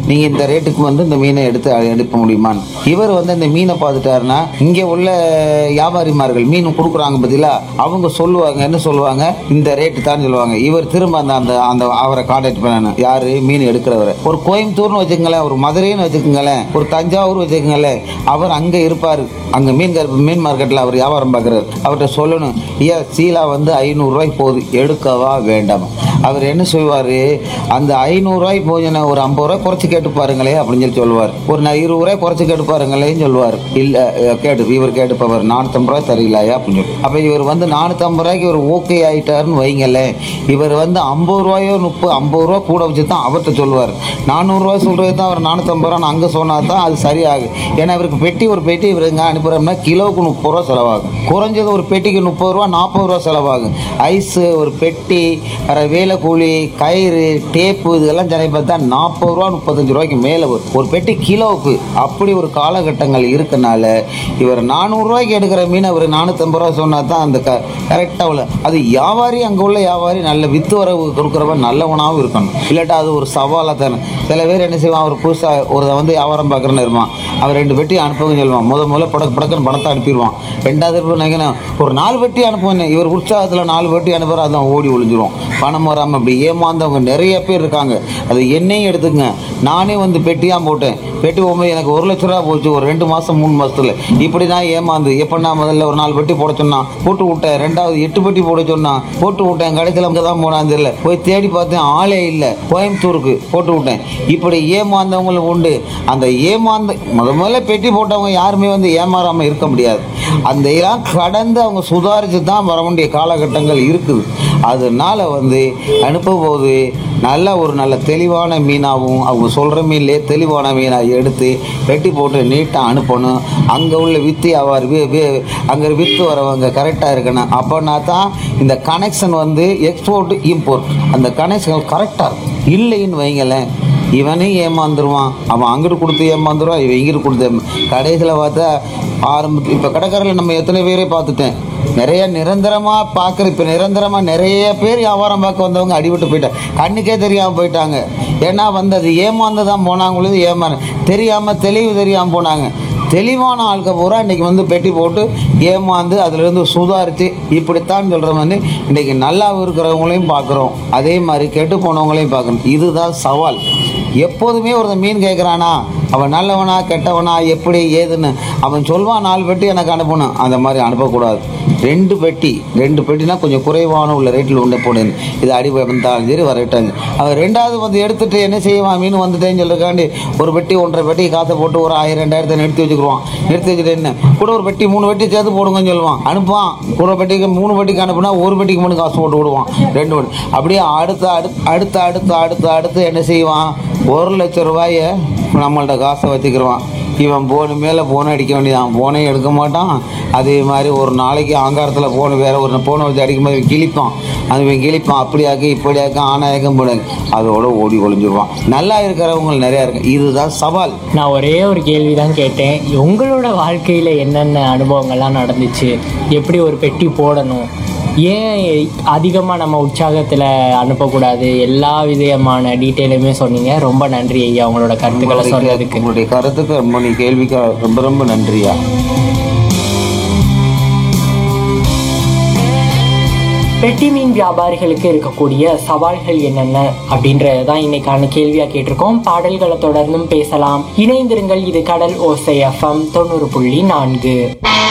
நீங்க இந்த ரேட்டுக்கு வந்து இந்த மீனை எடுத்து எடுக்க முடியுமான்னு இவர் வந்து இந்த மீனை பார்த்துட்டாருன்னா இங்க உள்ள வியாபாரிமார்கள் மீன் கொடுக்குறாங்க பார்த்தீங்களா அவங்க சொல்லுவாங்க என்ன சொல்லுவாங்க இந்த ரேட்டு தான் சொல்லுவாங்க இவர் திரும்ப அந்த அந்த அந்த அவரை கான்டாக்ட் பண்ணணும் யாரு மீன் எடுக்கிறவரை ஒரு கோயம்புத்தூர்னு வச்சுக்கோங்களேன் ஒரு மதுரைன்னு வச்சுக்கோங்களேன் ஒரு தஞ்சாவூர் வச்சுக்கோங்களேன் அவர் அங்க இருப்பார் அங்க மீன் கரு- மீன் மார்க்கெட்ல அவர் வியாபாரம் பார்க்குறாரு அவர்கிட்ட சொல்லணும் ஐயா சீலா வந்து ஐநூறுரூவாய்க்கு போகுது எடுக்கவா வேண்டாமா அவர் என்ன செய்வார் அந்த ஐநூறுரூவாய்க்கு போச்சுன்னா ஒரு ஐம்பது ரூபாய் குறைச்சி கேட்டு பாருங்களே அப்படின்னு சொல்லி சொல்லுவார் ஒரு நான் இருபது ரூபாய் குறைச்சி கேட்டு பாருங்களேன்னு சொல்லுவார் இல்லை கேட்டு இவர் கேட்டுப்பவர் நானூற்றம்பது ரூபாய் தரீங்களாயா அப்படின்னு சொல்லி அப்போ இவர் வந்து நானூற்றம்பது ரூபாய்க்கு இவர் ஓகே ஆயிட்டாருன்னு வைங்களேன் இவர் வந்து ஐம்பது ரூபாயோ முப்பது ஐம்பது ரூபா கூட வச்சு தான் அவர்கிட்ட சொல்லுவார் நானூறுரூவா சொல்கிறது தான் அவர் நானூற்றம்பது ரூபா அங்கே சொன்னால் தான் அது சரியாகும் ஏன்னா இவருக்கு பெட்டி ஒரு பெட்டி இவர் எங்கே அனுப்புகிறோம்னா கிலோவுக்கு முப்பது ரூபா செலவாகும் குறைஞ்சது ஒரு பெட்டிக்கு முப்பது ரூபா நாற்பது ரூபா செலவாகும் ஐஸு ஒரு பெட்டி வேற வேலை கூலி கயிறு டேப்பு இதெல்லாம் ஜனை பார்த்தா நாற்பது ரூபா முப்பத்தஞ்சு ரூபாய்க்கு மேலே வரும் ஒரு பெட்டி கிலோவுக்கு அப்படி ஒரு காலகட்டங்கள் இருக்கனால இவர் நானூறுரூவாய்க்கு எடுக்கிற மீன் அவர் நானூற்றம்பது ரூபா சொன்னால் தான் அந்த க கரெக்டாக உள்ள அது வியாபாரி அங்கே உள்ள வியாபாரி நல்ல வித்து வரவு கொடுக்குறவன் நல்லவனாகவும் இருக்கணும் இல்லாட்டா அது ஒரு சவாலாக தானே சில பேர் என்ன செய்வான் அவர் புதுசாக ஒரு வந்து வியாபாரம் பார்க்குறேன்னு இருப்பான் அவன் ரெண்டு பெட்டி அனுப்புங்க சொல்லுவான் முத முதல்ல படக்கு படக்குன்னு பணத்தை அனுப்பிடுவான் ரெண்டாவது இருப்பு நினைக்கிறேன் ஒரு நாலு பெட்டி அனுப்புவேன் இவர் உற்சாகத்தில் நாலு பெட்டி அனுப்புகிற அதான் ஓடி ஒளிஞ்சிரும் பணம் வராமல் அப்படி ஏமாந்தவங்க நிறைய பேர் இருக்காங்க அது என்னையும் எடுத்துக்கங்க நானே வந்து பெட்டியாக போட்டேன் பெட்டி போகும்போது எனக்கு ஒரு லட்ச ரூபா போச்சு ஒரு ரெண்டு மாதம் மூணு மாசத்துல இப்படி நான் ஏமாந்து எப்போ நான் முதல்ல ஒரு நாலு பெட்டி போட சொன்னான் போட்டு விட்டேன் ரெண்டாவது எட்டு பெட்டி போட சொன்னான் போட்டு விட்டேன் கடைசியில் அங்கே தான் போனான்னு தெரியல போய் தேடி பார்த்தேன் ஆளே இல்லை கோயம்புத்தூருக்கு போட்டு விட்டேன் இப்படி ஏமாந்தவங்களும் உண்டு அந்த ஏமாந்த முத முதல்ல பெட்டி போட்டவங்க யாருமே வந்து ஏமாறாமல் இருக்க முடியாது அந்த இதெல்லாம் கடந்து அவங்க சுதாரித்து தான் வர வேண்டிய காலகட்டங்கள் இருக்குது அதனால வந்து அனுப்பும்போது நல்ல ஒரு நல்ல தெளிவான மீனாகவும் அவங்க சொல்கிற மீன்லேயே தெளிவான மீனாக எடுத்து வெட்டி போட்டு நீட்டாக அனுப்பணும் அங்கே உள்ள வித்து அவர் அங்கே வித்து வரவங்க கரெக்டாக இருக்கணும் அப்போனா தான் இந்த கனெக்ஷன் வந்து எக்ஸ்போர்ட் இம்போர்ட் அந்த கனெக்ஷன் கரெக்டாக இருக்கும் இல்லைன்னு வைங்களேன் இவனே ஏமாந்துருவான் அவன் அங்கிட்டு கொடுத்து ஏமாந்துருவான் இவன் இங்கிட்டு கொடுத்து ஏமா கடைசியில் பார்த்தா ஆரம்ப இப்போ கடைக்காரில் நம்ம எத்தனை பேரே பார்த்துட்டேன் நிறைய நிரந்தரமாக பார்க்குற இப்போ நிரந்தரமாக நிறைய பேர் வியாபாரம் பார்க்க வந்தவங்க அடிபட்டு போயிட்டாங்க கண்ணுக்கே தெரியாமல் போயிட்டாங்க ஏன்னா வந்து அது ஏமாந்து தான் போனாங்களும் ஏமாறு தெரியாமல் தெளிவு தெரியாமல் போனாங்க தெளிவான ஆட்க பூரா இன்னைக்கு வந்து பெட்டி போட்டு ஏமாந்து அதுலேருந்து சுதாரித்து இப்படித்தான் சொல்கிற மாதிரி இன்னைக்கு நல்லா இருக்கிறவங்களையும் பார்க்குறோம் அதே மாதிரி கெட்டு போனவங்களையும் பார்க்கணும் இதுதான் சவால் எப்போதுமே ஒரு மீன் கேட்குறானா அவன் நல்லவனா கெட்டவனா எப்படி ஏதுன்னு அவன் சொல்வான் நாலு பெட்டி எனக்கு அனுப்பணும் அந்த மாதிரி அனுப்பக்கூடாது ரெண்டு பெட்டி ரெண்டு பெட்டினா கொஞ்சம் குறைவான உள்ள ரேட்டில் உண்டை போடுங்க இது அடி வந்தாலும் சரி வரட்டாங்க அவன் ரெண்டாவது வந்து எடுத்துட்டு என்ன செய்வான் மீன் வந்துட்டேன்னு சொல்லிருக்காண்டி ஒரு பெட்டி ஒன்றரை பெட்டி காசை போட்டு ஒரு ஆயிரம் ரெண்டாயிரத்தை நிறுத்தி வச்சுக்கிடுவான் நிறுத்தி வச்சுட்டு என்ன கூட ஒரு பெட்டி மூணு பெட்டி சேர்த்து போடுங்கன்னு சொல்லுவான் அனுப்புவான் கூட பெட்டிக்கு மூணு பெட்டிக்கு அனுப்புனா ஒரு பெட்டிக்கு மட்டும் காசு போட்டு விடுவான் ரெண்டு பெட்டி அப்படியே அடுத்து அடுத்து அடுத்து அடுத்து அடுத்து அடுத்து என்ன செய்வான் ஒரு லட்சம் ரூபாயை நம்மள்ட்ட காசை வச்சுக்கிடுவான் இவன் போனு மேலே போனை அடிக்க வேண்டியதான் போனே எடுக்க மாட்டான் அதே மாதிரி ஒரு நாளைக்கு ஆங்காரத்தில் போன வேற ஒரு போனை வச்சு அடிக்கும்போது இவன் கிழிப்பான் அது இவன் கிழிப்பான் அப்படியாக்கு இப்படியாக்க ஆனாயக்கம் போடாது அதோட ஓடி ஒளிஞ்சிருவான் நல்லா இருக்கிறவங்க நிறையா இருக்கு இதுதான் சவால் நான் ஒரே ஒரு கேள்வி தான் கேட்டேன் உங்களோட வாழ்க்கையில் என்னென்ன அனுபவங்கள்லாம் நடந்துச்சு எப்படி ஒரு பெட்டி போடணும் ஏன் அதிகமாக நம்ம உற்சாகத்தில் அனுப்பக்கூடாது எல்லா விதமான டீட்டெயிலுமே சொன்னீங்க ரொம்ப நன்றி ஐயா உங்களோட கருத்துக்களை சொன்னதுக்கு உங்களுடைய கருத்துக்கு ரொம்ப நீ கேள்விக்கு ரொம்ப ரொம்ப நன்றியா பெட்டி மீன் வியாபாரிகளுக்கு இருக்கக்கூடிய சவால்கள் என்னென்ன அப்படின்றத தான் இன்னைக்கான கேள்வியா கேட்டிருக்கோம் பாடல்களை தொடர்ந்தும் பேசலாம் இணைந்திருங்கள் இது கடல் ஓசை எஃப்எம் தொண்ணூறு புள்ளி நான்கு